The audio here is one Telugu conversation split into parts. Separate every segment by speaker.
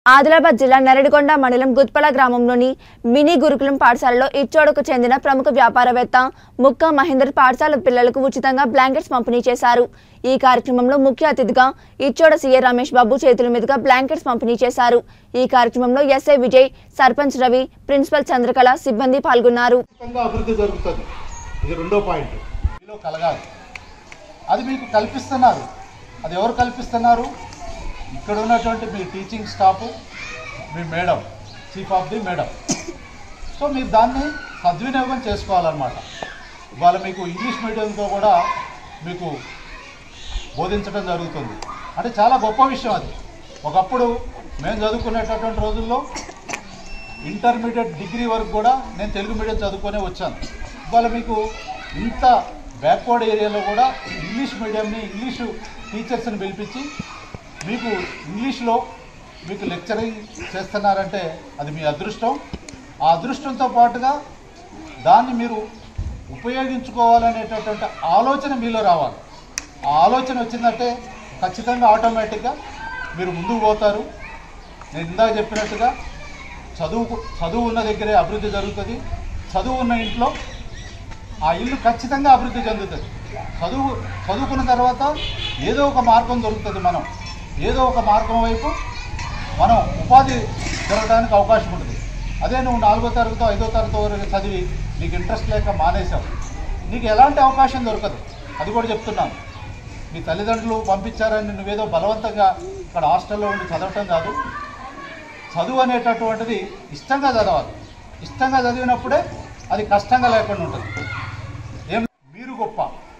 Speaker 1: ఆదిలాబాద్ జిల్లా నెరడిగొండ మండలం గుత్పల గ్రామంలోని మినీ గురుకులం పాఠశాలలో ఇచ్చోడకు చెందిన ప్రముఖ వ్యాపారవేత్త ముక్క మహేందర్ పాఠశాల పిల్లలకు ఉచితంగా బ్లాంకెట్స్ పంపిణీ చేశారు ఈ కార్యక్రమంలో ముఖ్య అతిథిగా ఇచ్చోడ సీఏ రమేష్ బాబు చేతుల మీదుగా బ్లాంకెట్స్ పంపిణీ చేశారు ఈ కార్యక్రమంలో ఎస్ఐ విజయ్ సర్పంచ్ రవి ప్రిన్సిపల్ చంద్రకళ సిబ్బంది పాల్గొన్నారు
Speaker 2: ఖచ్చితంగా అభివృద్ధి జరుగుతుంది ఇది రెండో పాయింట్ మీలో కలగాలి అది మీకు కల్పిస్తున్నారు అది ఎవరు కల్పిస్తున్నారు ఇక్కడ ఉన్నటువంటి మీ టీచింగ్ స్టాఫ్ మీ madam chief of the madam so మీరు దాన్ని సద్వినియోగం చేసుకోవాలన్నమాట ఇవాళ మీకు ఇంగ్లీష్ మీడియంతో కూడా మీకు బోధించడం జరుగుతుంది అంటే చాలా గొప్ప విషయం అది ఒకప్పుడు మేము చదువుకునేటటువంటి రోజుల్లో ఇంటర్మీడియట్ డిగ్రీ వరకు కూడా నేను తెలుగు మీడియం చదువుకొనే వచ్చాను ఇవాళ మీకు ఇంత బ్యాక్వర్డ్ ఏరియాలో కూడా ఇంగ్లీష్ మీడియంని ఇంగ్లీషు టీచర్స్ని పిలిపించి మీకు ఇంగ్లీష్లో మీకు లెక్చరింగ్ చేస్తున్నారంటే అది మీ అదృష్టం ఆ అదృష్టంతో పాటుగా దాన్ని మీరు ఉపయోగించుకోవాలనేటటువంటి ఆలోచన మీలో రావాలి ఆ ఆలోచన వచ్చిందంటే ఖచ్చితంగా ఆటోమేటిక్గా మీరు ముందుకు పోతారు నేను ఇందాక చెప్పినట్టుగా చదువు చదువు ఉన్న దగ్గరే అభివృద్ధి జరుగుతుంది చదువు ఉన్న ఇంట్లో ఆ ఇల్లు ఖచ్చితంగా అభివృద్ధి చెందుతుంది చదువు చదువుకున్న తర్వాత ఏదో ఒక మార్గం దొరుకుతుంది మనం ఏదో ఒక మార్గం వైపు మనం ఉపాధి జరగడానికి అవకాశం ఉంటుంది అదే నువ్వు నాలుగో తరగతి ఐదో తరగతి వరకు చదివి నీకు ఇంట్రెస్ట్ లేక మానేశావు నీకు ఎలాంటి అవకాశం దొరకదు అది కూడా చెప్తున్నాను మీ తల్లిదండ్రులు పంపించారని నువ్వేదో బలవంతంగా ఇక్కడ హాస్టల్లో ఉండి చదవటం కాదు చదువు అనేటటువంటిది ఇష్టంగా చదవాలి ఇష్టంగా చదివినప్పుడే అది కష్టంగా లేకుండా ఉంటుంది ఏం మీరు గొప్ప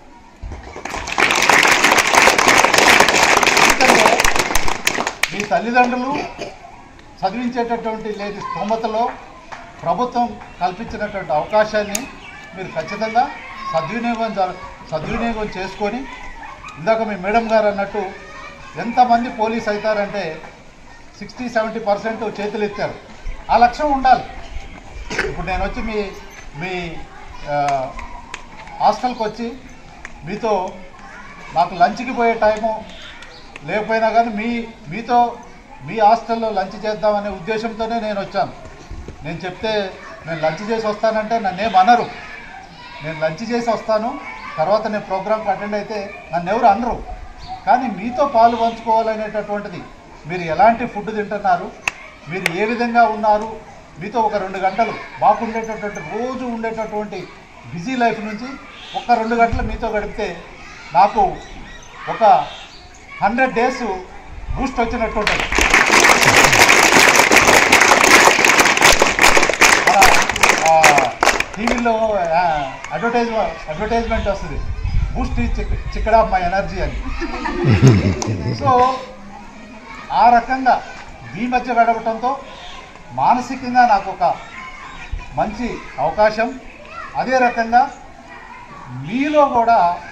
Speaker 2: ఎందుకంటే మీ తల్లిదండ్రులు చదివించేటటువంటి లేని స్తోమతలో ప్రభుత్వం కల్పించినటువంటి అవకాశాన్ని మీరు ఖచ్చితంగా సద్వినియోగం జర సద్వినియోగం చేసుకొని ఇందాక మీ మేడం గారు అన్నట్టు ఎంతమంది పోలీస్ అవుతారంటే సిక్స్టీ సెవెంటీ పర్సెంట్ చేతులు ఎత్తారు ఆ లక్ష్యం ఉండాలి ఇప్పుడు నేను వచ్చి మీ మీ ఆ, హాస్టల్కి వచ్చి మీతో నాకు లంచ్కి పోయే టైము లేకపోయినా కానీ మీ మీతో మీ హాస్టల్లో లంచ్ చేద్దామనే ఉద్దేశంతోనే నేను వచ్చాను నేను చెప్తే నేను లంచ్ చేసి వస్తానంటే నన్నేం అనరు నేను లంచ్ చేసి వస్తాను తర్వాత నేను ప్రోగ్రామ్కి అటెండ్ అయితే నన్ను ఎవరు అనరు కానీ మీతో పాలు పంచుకోవాలనేటటువంటిది మీరు ఎలాంటి ఫుడ్ తింటున్నారు మీరు ఏ విధంగా ఉన్నారు మీతో ఒక రెండు గంటలు బాగుండేటటువంటి రోజు ఉండేటటువంటి బిజీ లైఫ్ నుంచి ఒక రెండు గంటలు మీతో గడిపితే నాకు ఒక హండ్రెడ్ డేస్ బూస్ట్ వచ్చినట్టు ఉంటుంది మన టీవీలో అడ్వర్టైజ్ అడ్వర్టైజ్మెంట్ వస్తుంది బూస్ట్ చిక్ చిక్కడ ఆఫ్ మై ఎనర్జీ అని సో ఆ రకంగా మీ మధ్య గడపటంతో మానసికంగా నాకు ఒక మంచి అవకాశం అదే రకంగా మీలో కూడా